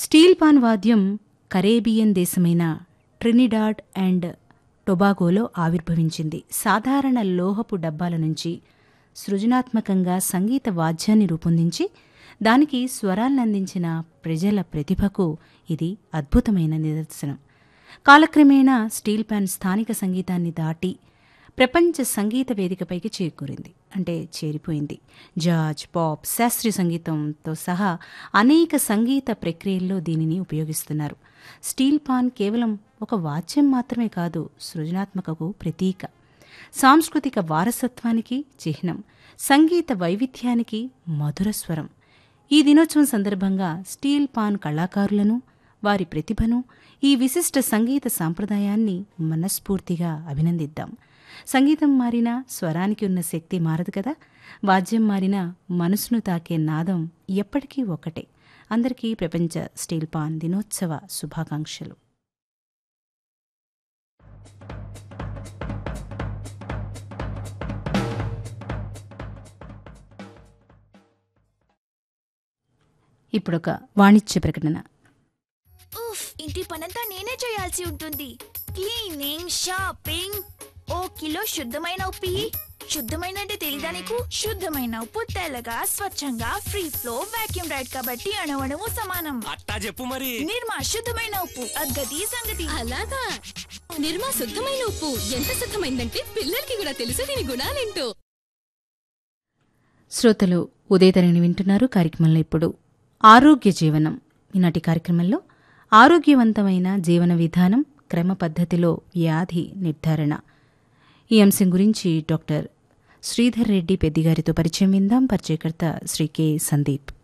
Steel pan వాద్యం Caribbean దేశమైన Trinidad and టొబాగోలో ఆవిర్భవించింది సాధారణ లోహపు డబ్బాల నుంచి సృజనాత్మకంగా సంగీత వాద్యాన్ని రూపొందించి దానికి స్వరాల్నందించిన ప్రజల ప్రతిభకు ఇది అద్భుతమైన నిదర్శనం కాలక్రమేణా స్టీల్ ప్యాన్ స్థానిక సంగీతాన్ని దాటి ప్రపంచ సంగీత వేదికపైకి చేకూరింది అంటే చేరిపోయింది జాజ్ పాప్ శాస్త్రీయ సంగీతంతో సహా అనేక సంగీత ప్రక్రియల్లో దీనిని ఉపయోగిస్తున్నారు స్టీల్ పాన్ కేవలం ఒక వాద్యం మాత్రమే కాదు సృజనాత్మకకు ప్రతీక సాంస్కృతిక వారసత్వానికి చిహ్నం సంగీత వైవిధ్యానికి మధుర స్వరం ఈ దినోత్సవం సందర్భంగా స్టీల్ పాన్ కళాకారులను వారి ప్రతిభను ఈ విశిష్ట సంగీత సాంప్రదాయాన్ని మనస్ఫూర్తిగా అభినందిద్దాం సంగీతం మారినా స్వరానికి ఉన్న శక్తి మారదు కదా వాద్యం మారినా మనసును తాకే నాదం ఎప్పటికీ ఒక్కటే అందరికీ ప్రపంచ స్టీల్ పాన్ దినోత్సవ శుభాకాంక్షలు ఇప్పుడొక వాణిజ్య ప్రకటన ఉఫ్ ఇంటి పనంతా నేనే చేయాల్సి ఉంటుంది క్లీనింగ్ షాపింగ్ ఓ కిలో శుద్ధమైన ఉప్పు ఇయ్యి. శుద్ధమైన అంటే తెలీదా నీకు శుద్ధమైన ఉప్పు తెల్లగా స్వచ్ఛంగా ఫ్రీ ఫ్లో వాక్యూమ్ రైడ్ కాబట్టి అణవణము సమానం అట్టా చెప్పు మరి నిర్మా శుద్ధమైన ఉప్పు అగ్గది సంగతి అలాగా నిర్మా శుద్ధమైన ఉప్పు ఎంత శుద్ధమైందంటే పిల్లలకి కూడా తెలుసు దీని గుణాలేంటో శ్రోతలు ఉదయతరిని వింటున్నారు కార్యక్రమంలో ఇప్పుడు ఆరోగ్య జీవనం ఈనాటి కార్యక్రమంలో ఆరోగ్యవంతమైన జీవన విధానం క్రమ పద్ధతిలో వ్యాధి నిర్ధారణ ఈ అంశం గురించి డాక్టర్ శ్రీధర్ రెడ్డి పెద్దిగారితో పరిచయం విందాం పరిచయకర్త శ్రీ కె సందీప్